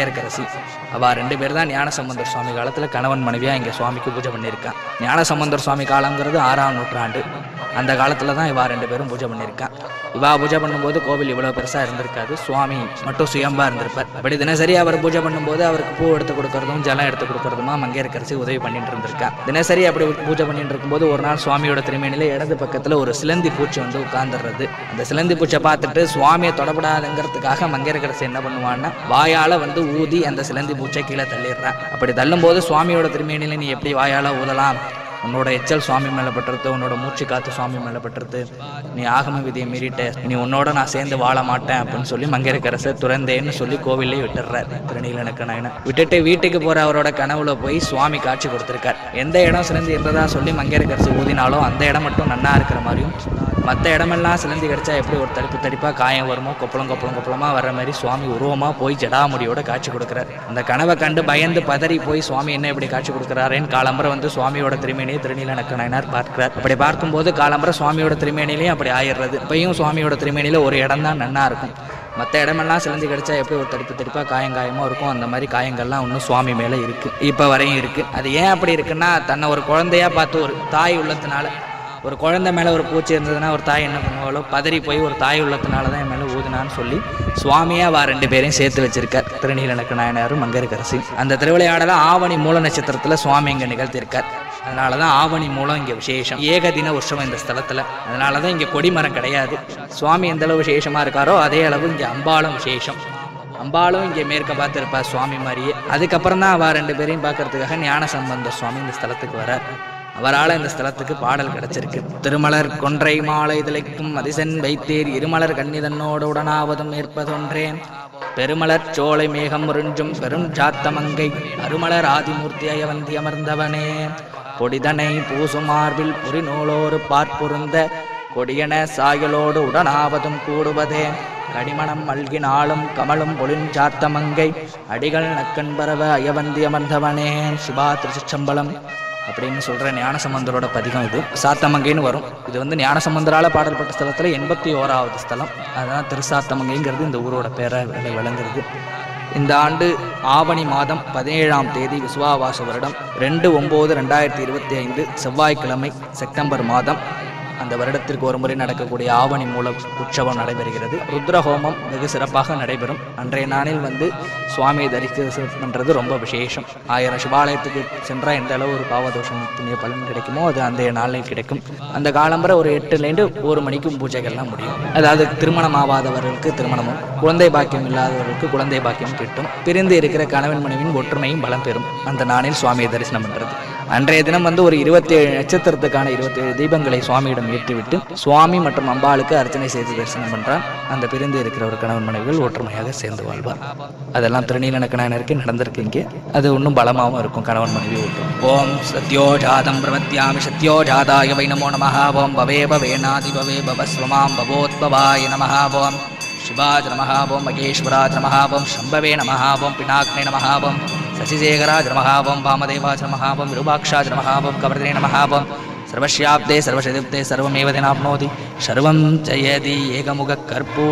மங்கையர்கரசி அவ ரெண்டு பேர் தான் ஞானசம்பந்தர் சுவாமி காலத்துல கணவன் மனைவியா இங்க சுவாமிக்கு பூஜை பண்ணியிருக்கான் ஞானசம்பந்தர் சுவாமி காலங்கிறது ஆறாம் நூற்றாண்டு அந்த காலத்துல தான் இவா ரெண்டு பேரும் பூஜை பண்ணியிருக்கான் இவா பூஜை பண்ணும்போது கோவில் இவ்வளவு பெருசா இருந்திருக்காது சுவாமி மட்டும் சுயம்பா இருந்திருப்பார் அப்படி தினசரி அவர் பூஜை பண்ணும்போது அவருக்கு பூ எடுத்து கொடுக்கறதும் ஜலம் எடுத்து கொடுக்கறதுமா மங்கையர்கரசி உதவி பண்ணிட்டு இருந்திருக்கா தினசரி அப்படி பூஜை பண்ணிட்டு இருக்கும்போது ஒரு நாள் சுவாமியோட திருமேனில இடது பக்கத்துல ஒரு சிலந்தி பூச்சி வந்து உட்கார்ந்துடுறது அந்த சிலந்தி பூச்சை பார்த்துட்டு சுவாமியை தொடப்படாதுங்கிறதுக்காக மங்கையர்கரசி என்ன பண்ணுவான்னா வாயால வந்து ஊதி அந்த சிலந்தி பூச்சை கீழே தள்ளிடுறான் அப்படி தள்ளும்போது சுவாமியோட திருமேனில நீ எப்படி வாயால ஊதலாம் உன்னோட எச்சல் சுவாமி மேலே பட்டுறது உன்னோட மூச்சு காத்து சுவாமி மேலே பட்டுறது நீ ஆகம விதியை மீறிட்ட நீ உன்னோட நான் சேர்ந்து வாழ மாட்டேன் அப்படின்னு சொல்லி மங்கையரக்கரசை துறந்தேன்னு சொல்லி கோவிலே விட்டுறார் திருநீலனுக்கு நாயன விட்டுட்டு வீட்டுக்கு போற அவரோட கனவுல போய் சுவாமி காட்சி கொடுத்திருக்கார் எந்த இடம் சிலந்தி இருந்ததா சொல்லி மங்கையரக்கரசு ஊதினாலும் அந்த இடம் மட்டும் நன்னா இருக்கிற மாதிரியும் மற்ற இடமெல்லாம் சிலந்தி கிடைச்சா எப்படி ஒரு தடிப்பு தடிப்பா காயம் வருமோ கொப்பளம் கொப்பளம் கொப்பளமா வர்ற மாதிரி சுவாமி உருவமா போய் ஜடாமுடியோட காட்சி கொடுக்குறார் அந்த கனவை கண்டு பயந்து பதறி போய் சுவாமி என்ன இப்படி காட்சி கொடுக்குறாருன்னு காலம்பரை வந்து சுவாமியோட திருமேனியை திருநீலனக்க நாயனார் பார்க்கிறார் அப்படி பார்க்கும்போது காலம்பரை சுவாமியோட திருமேனிலையும் அப்படி ஆயிடுறது இப்பயும் சுவாமியோட திருமேனியில ஒரு இடம் தான் நன்னா இருக்கும் மற்ற இடமெல்லாம் சிலந்தி கிடைச்சா எப்படி ஒரு தடிப்பு தடிப்பாக காயங்காயமாக இருக்கும் அந்த மாதிரி காயங்கள்லாம் இன்னும் சுவாமி மேலே இருக்குது இப்போ வரையும் இருக்குது அது ஏன் அப்படி இருக்குன்னா தன்னை ஒரு குழந்தையா பார்த்து ஒரு தாய் உள்ளத்தினால ஒரு குழந்தை மேலே ஒரு பூச்சி இருந்ததுன்னா ஒரு தாய் என்ன பண்ணுவாளோ பதறி போய் ஒரு தாய் உள்ளத்தினால தான் என் மேலே ஊதுனான்னு சொல்லி சுவாமியா வா ரெண்டு பேரையும் சேர்த்து வச்சிருக்கார் திருநீலனக்கு நாயனாரும் மங்கரக்கரசி அந்த திருவிளையாடல ஆவணி மூல நட்சத்திரத்தில் சுவாமி இங்கே நிகழ்த்தியிருக்கார் அதனால தான் ஆவணி மூலம் இங்கே விசேஷம் ஏகதின உற்சவம் இந்த ஸ்தலத்தில் அதனால தான் இங்கே கொடிமரம் கிடையாது சுவாமி எந்த அளவு விசேஷமாக இருக்காரோ அதே அளவு இங்கே அம்பாளும் விசேஷம் அம்பாளும் இங்கே மேற்க பார்த்துருப்பா சுவாமி மாதிரியே அதுக்கப்புறம் தான் அவ ரெண்டு பேரையும் பார்க்கறதுக்காக ஞான சம்பந்த சுவாமி இந்த ஸ்தலத்துக்கு வரார் அவரால் இந்த ஸ்தலத்துக்கு பாடல் கிடைச்சிருக்கு திருமலர் கொன்றை மாலை திளைக்கும் அதிசன் வைத்தீர் இருமலர் கண்ணிதன்னோடு உடனாவதும் ஏற்பதொன்றேன் பெருமலர் சோலை மேகம் முறிஞ்சும் பெரும் சாத்தமங்கை அருமலர் ஆதிமூர்த்தி அயவந்தி அமர்ந்தவனே பொடிதனை பூசும் மார்பில் புரிநூலோடு பார்ப்புருந்த கொடியன சாயலோடு உடனாவதும் கூடுவதே கடிமணம் மல்கினாலும் கமலும் பொலிஞ்சாத்தமங்கை அடிகள் நக்கன் பரவ அயவந்தி அமர்ந்தவனே சிவா திருச்சிச்சம்பலம் அப்படின்னு சொல்ற ஞானசம்பந்தரோட பதிகம் இது சாத்தமங்கைன்னு வரும் இது வந்து ஞானசம்பந்தரால பாடல்பட்ட ஸ்தலத்துல எண்பத்தி ஓராவது ஸ்தலம் அதனால் திருசாத்தமங்கைங்கிறது இந்த ஊரோட பேரை விளை- விளங்குறது இந்த ஆண்டு ஆவணி மாதம் பதினேழாம் தேதி விசுவாவாச வருடம் ரெண்டு ஒம்பது ரெண்டாயிரத்தி இருபத்தி ஐந்து செவ்வாய்க்கிழமை செப்டம்பர் மாதம் அந்த வருடத்திற்கு ஒரு முறை நடக்கக்கூடிய ஆவணி மூல உற்சவம் நடைபெறுகிறது ருத்ர ஹோமம் வெகு சிறப்பாக நடைபெறும் அன்றைய நாளில் வந்து சுவாமியை தரிசி பண்ணுறது ரொம்ப விசேஷம் ஆயிரம் சிவாலயத்துக்கு சென்றால் எந்த அளவு ஒரு பாவதோஷம் புண்ணிய பலன் கிடைக்குமோ அது அந்த நாளில் கிடைக்கும் அந்த காலம்பரை ஒரு எட்டுலேருந்து ஒரு மணிக்கும் பூஜைகள்லாம் முடியும் அதாவது திருமணம் ஆகாதவர்களுக்கு திருமணமும் குழந்தை பாக்கியம் இல்லாதவர்களுக்கு குழந்தை பாக்கியம் கிட்டும் பிரிந்து இருக்கிற கணவன் மனைவியின் ஒற்றுமையும் பலம் பெறும் அந்த நாளில் சுவாமியை தரிசனம் பண்ணுறது அன்றைய தினம் வந்து ஒரு இருபத்தேழு நட்சத்திரத்துக்கான இருபத்தேழு தீபங்களை சுவாமியிடம் ஏற்றிவிட்டு சுவாமி மற்றும் அம்பாளுக்கு அர்ச்சனை செய்து தரிசனம் பண்றான் அந்த பிரிந்து இருக்கிற ஒரு கணவன் மனைவிகள் ஒற்றுமையாக சேர்ந்து வாழ்வார் அதெல்லாம் திருநீலனக்கணருக்கு நடந்திருக்கு இங்கே அது இன்னும் பலமாகவும் இருக்கும் கணவன் மனைவி ஒற்றும் ஓம் சத்யோ ஜாதம் பிரமத்யாமி சத்யோ ஜாதாய வை நமோ நமஹ ஓம் பவே பவேனாதி பவே பவஸ்வமாம் பவோத்பவாய நமஹ ஓம் शिवाज नमः ओं मगेश्वराज नमः ओं शम्भवे नमः ओं पिनाग्ने नमः ओं शशिशेखराज नमः ओं वामदेवाज नमः ओं विरूपाक्षाज नमः ओं कवर्दिने नमः ओं सर्वस्याब्दे सर्वशदिप्ते सर्वमेव दिनाप्नोति सर्वं जयति एकमुखः कर्पू